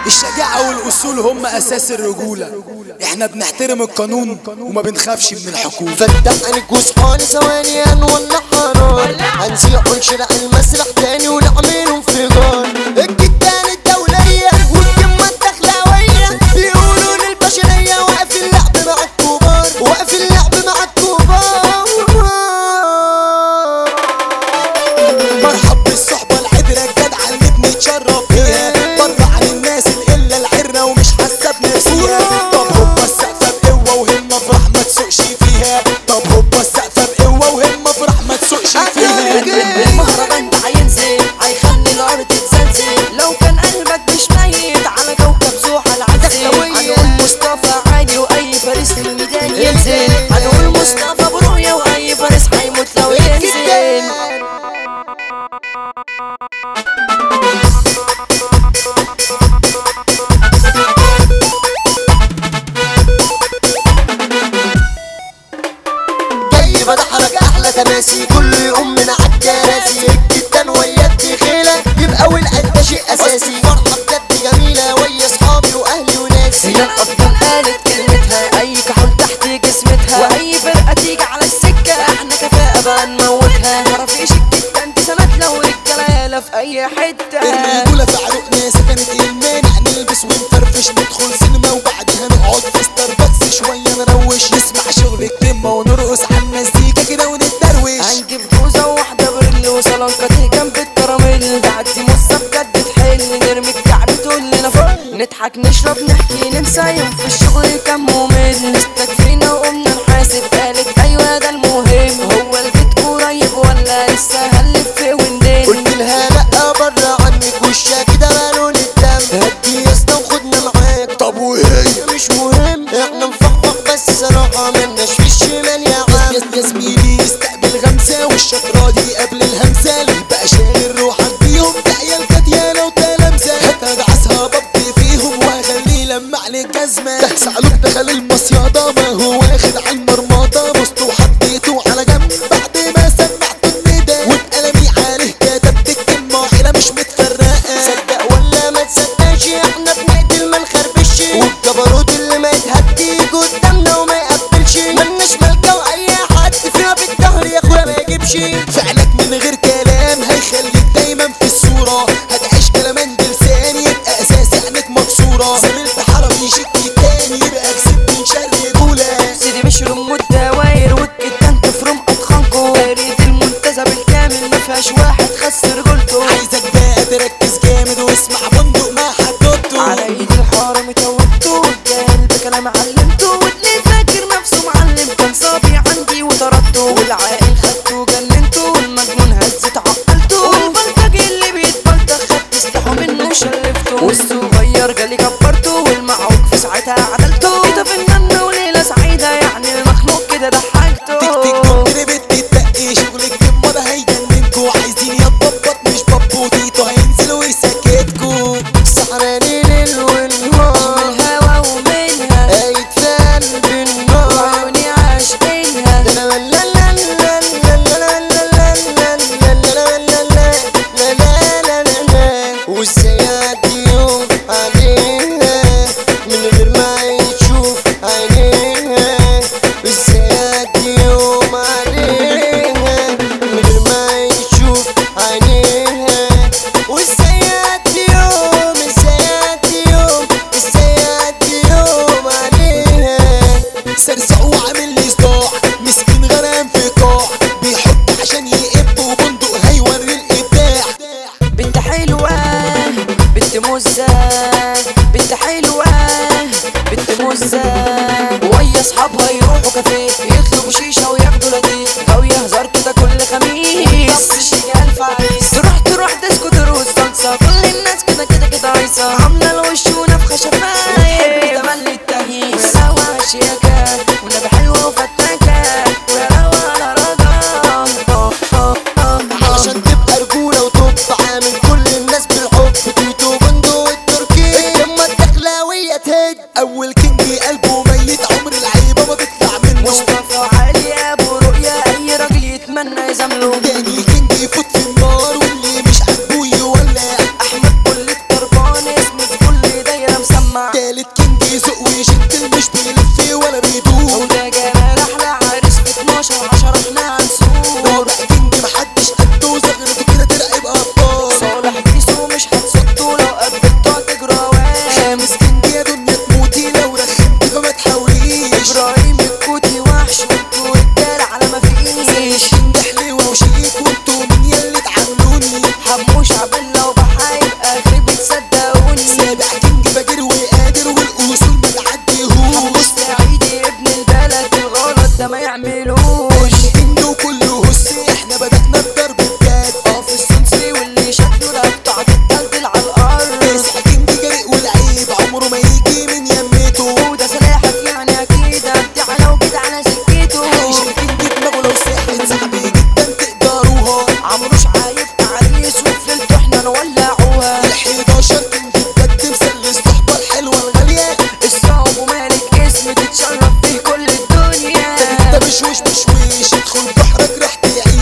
الشجاعة والأصول هم أساس الرجولة احنا بنحترم القانون وما بنخافش من الحكومة فتح عينك وصحاني ثواني هنولع حرار هنزيع ونشرع المسرح تاني ونعمل انفجار الجدان الدولية والجمة الدخلاوية بيقولوا للبشرية واقف اللعب مع الكبار واقف اللعب مع الكبار مرحب بالصحبة العبرة الجدعة اللي بنتشرف فيها بره عن الناس القلة العرة ومش حاسة بنفسيها طب هوبا السقفة بقوة وهمة افرح ما تسوقش فيها طب هوبا السقفة بقوة وهمة افرح ما تسوقش فيها المهرجان ده هينزل هيخلي الارض تزلزل لو كان قلبك مش ميت على كوكب زحل عزل هنقول مصطفى عادي واي فارس في الميدان ينزل هنقول مصطفى برؤية واي فارس هيموت لو ينزل جاي بضحك احلى تماسي كل يوم من عالكراسي جدا ويا خيلة يبقى والقد ده شيء اساسي فرحة بجد جميلة ويا اصحابي واهلي وناسي هي الأبطال قالت كلمتها أي كحول تحت جسمتها وأي فرقة تيجي على السكة احنا كفاءة بقى نموتها مفيش الجدة انتسامات لو رجالة في أي حتة الرجولة في عروقنا سكنت المانع نلبس ونفرفش ندخل سينما وبعدها نقعد في ستاربكس شوية نروش نسمع شغل الكلمة ونرقص على المزيكا كده ونتدروش هنجيب جوزة واحدة بريل وصلانكة جنب الكراميل تعدي مصة بجد تحل نرمي الكعب تقول لنا فل نضحك نشرب نحكي ننسى يوم في الشغل كان ممل استكفينا وقمنا نحاسب قالت أيوة ده المهم هو البيت قريب ولا لسه هنلف وندل قلت لها لا بره عنك وشها كده مالون الدم هدي يا اسطى وخدنا معاك طب وهي مش مهم احنا نفخفخ بس صراحة ملناش في الشمال يا عم يا يا زميلي استقبل غمسة والشطرة دي قبل الهمسة اللي بقى شاغل روحك بيهم تعيال كديانة وتلامسة هتدعسها بطي فيهم وهخليه لمع عليك جزمة ده سعلوك دخل المصيادة ما هو واخد على المرمطة بسطه وحطيته على جنب بعد ما سمعت الندى وبقلمي عليه كتبت الكلمة واحدة مش متفرقة صدق ولا ما تصدقش احنا بنقتل ما نخربش والجبروت اللي ما يتهدي قدامنا وما يقبلش ملناش ملكة واي حد فيها في الظهر يا اخويا ما يجيبش فعلك من غير كلام هيخليك دايما في الصورة هتعيش كلام لساني يبقى اساس عينك مكسورة زميلت حرمي شك تاني يبقى كسبت من شر رجولة سيدي بشرم والدواير والكتان تفرم أطخانكو دايرة المنتزه بالكامل ما فيهاش واحد خسر رجولته عايزك بقى تركز جامد واسمع بندق مع حدوته على ايد الحرم توبته والجاهل بكلام علمته واللي فاكر نفسه معلم كان صبي عندي وطردته والعاقل خدته جننته والمجنون هزت عقلته والبلطجي اللي بيتبلطج خدت سلاحه منه شلفته والصغير جالي كبرته والمعوج في ساعتها عدلته كده فنان وليلة سعيدة يعني المخلوق كده ضحكته تك تك دم تربت تتبقي شغلك كم ده هيجننكوا عايزين يتبطبط مش بطبوطيتو هينزلوا يسكتكوا سحراني ليل ونهار الهوا ومنها هيتفان بالنار وعيوني عاشقينها لا لا لا لا لا لا لا لا لا لا لا لا لا لا لا لا لا وازاي يعدي يوم عليها من غير ما يشوف عينيها وازاي يعدي يوم عليها من غير ما يشوف عينيها وازاي يعدي يوم ازاي يعدي يوم ازاي يعدي يوم عليها سرسع وعامل لي صداع مسكين غرام في قاع بيحط عشان يقب وبندق هيوري الابداع بنت حلوة بنت مزة بنت حلوة بنت مزة ويا اصحابها يروحوا كافيه يطلبوا شيشة وياخدوا لديه او يهزر كده كل خميس طب الشجال فايس تروح تروح ديسكو دروس صلصة كل الناس كده كده كده عايزة عاملة الوش ونفخة شفايف تملي التهيس روى شياكة ونبي حلوة وفتاكة وروى على رضا عشان تبقى رجولة وتبقى عامل كل الناس بالحب تيتو بندو التركي لما الدخلاوية تهد اول كينج قلبه ميت عمر العيبه ما تطلع منه مصطفى علي بيسوق ويشد مش بيلف ولا بيدوم وده جمال احلى عريس في 12 10 احنا هنسوق دور بقى كينج محدش قده وزغرته كده ترعب ابطال صالح كيسو مش هتصده لو قبلته هتجرى واش خامس كينج يا دنيا تموتي لو رخمت فما تحاوليش ابراهيم الكوتي وحش وانتوا رجاله على ما فيش كينج حلوة وشيك وانتوا مين ياللي تعاملوني حموش عبله وبحايب اخري بتصدقوني سابع كينج فاجر وقادر والاصول ما تعديهوش حموش سعيدي ابن البلد الغلط ده ما يعملوش كينج وكله هسي احنا بدأنا الضرب بجد اه في السنسي واللي شكله رقبته هتتدلدل على الارض تسع كينج جريء والعيب عمره ما يجي من يمته وده سلاحك يعني اكيد امتحن وجيت على سكته عايش الكينج دماغه لو ساحت صعب جدا تقدروها عمروش عايف عريس وفي ليلته احنا نولعوها ال11 كينج بجد مسلي الصحبة الحلوة الغالية الصعب ومالك اسم تتشرف فيه كل الدنيا انت مشوش مشويش ادخل بحرك راح تعيش